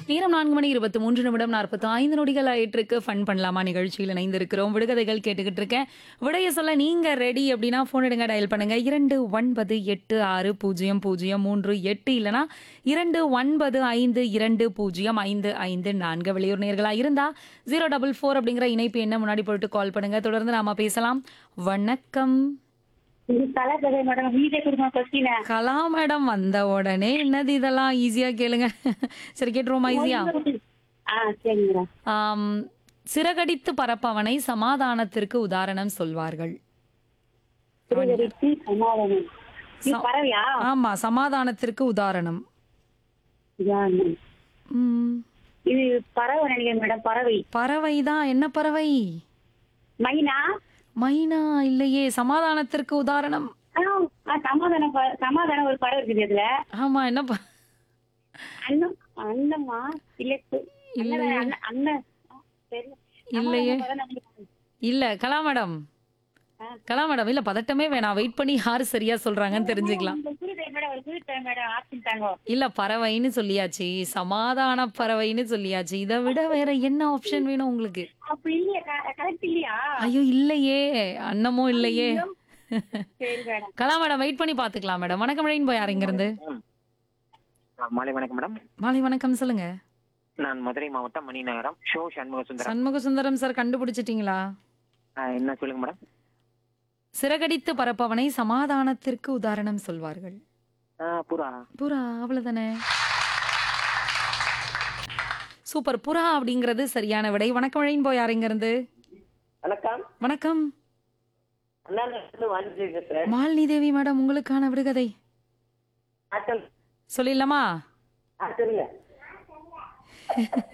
நேரம் நான்கு மணி இருபத்தி மூன்று நிமிடம் நாற்பத்தி ஐந்து நொடிகள் ஆயிட்டிருக்கு ஃபன் பண்ணலாமா நிகழ்ச்சியில் இணைந்திருக்கிறோம் விடுகதைகள் கேட்டுக்கிட்டு இருக்கேன் விடைய சொல்ல நீங்க ரெடி அப்படின்னா ஃபோன் எடுங்க டயல் பண்ணுங்க இரண்டு ஒன்பது எட்டு ஆறு பூஜ்ஜியம் பூஜ்ஜியம் மூன்று எட்டு இல்லனா இரண்டு ஒன்பது ஐந்து இரண்டு பூஜ்ஜியம் ஐந்து ஐந்து நான்கு வெளியூர் நேர்களா இருந்தா ஜீரோ டபுள் ஃபோர் அப்படிங்கிற இணைப்பு என்ன முன்னாடி போட்டு கால் பண்ணுங்க தொடர்ந்து நாம பேசலாம் வணக்கம் இது கலாக்கதை மேடம் வீட்டை கொடுங்க கொஸ்டின கலா மேடம் வந்த உடனே என்னது இதெல்லாம் ஈஸியா கேளுங்க சரி கேட்டுருவோமா ஈஸியா ஆ சரி மேடம் ஆம், சிறகடித்து பறப்பவனை சமாதானத்திற்கு உதாரணம் சொல்வார்கள் திருவடிக்கு சமாதானம் இது பறவையா ஆமா சமாதானத்திற்கு உதாரணம் உதாரணம். ம், இது பறவை நினைக்கிறேன் மேடம் பறவை பறவை தான் என்ன பறவை மைனா மைனா இல்லையே சமாதானத்திற்கு உதாரணம் ஆ, ஆ, சமாதானம் ப- சமாதானம் ஒரு பறவை இருக்குது இதுல ஆமா என்ன ப- அண்ணம் அண்ணமா இல்ல கு- இல்லையே. அண்ணன் அண்ணன் ஆ, தெரியல. இல்லையே சமாதானம் பறவை நினைக்கிறேன். இல்ல கலா மேடம் ஆ. கலா மேடம் இல்ல பதட்டமே வேணாம் வெயிட் பண்ணி யாரு சரியா சொல்றாங்கன்னு தெரிஞ்சுக்கலாம் ஒரு புது டைம் மேடம் ஒரு புது டைம் மேடம் ஆப்ஷன் தாங்க இல்ல பறவைன்னு சொல்லியாச்சு சமாதான பறவைன்னு சொல்லியாச்சு இதை விட வேற என்ன ஆப்ஷன் வேணும் உங்களுக்கு அப்ப இல்லையா கரெக்ட் இல்லையா ஐயோ இல்லையே அன்னமும் இல்லையே சரி மேடம் கலா மேடம் வெயிட் பண்ணி பாத்துக்கலாம் மேடம் வணக்கம் ரெயின் போய் யார் இங்க இருந்து ஆ, மாலை வணக்கம் மேடம் மாலை வணக்கம் சொல்லுங்க நான் மதுரை மாவட்டம் மணிநகரம் ஷோ சண்முக சுந்தரம் சண்முக சுந்தரம் சார் கண்டுபிடிச்சிட்டீங்களா ஆ, என்ன சொல்லுங்க மேடம் சிறகடித்து பறப்பவனை சமாதானத்திற்கு உதாரணம் சொல்வார்கள் ஆ, புறா புறா அவ்வளவுதானே சூப்பர் புறா அப்படிங்கிறது சரியான விடை வணக்கம் ரெயின் போய் யார் இங்க இருந்து வணக்கம் வணக்கம் அண்ணா வாணிஜி பேசுறேன் மாலினி தேவி மேடம் உங்களுக்கான விடுகதை ஆட்கள் சொல்லிடலாமா ஆ சொல்லுங்க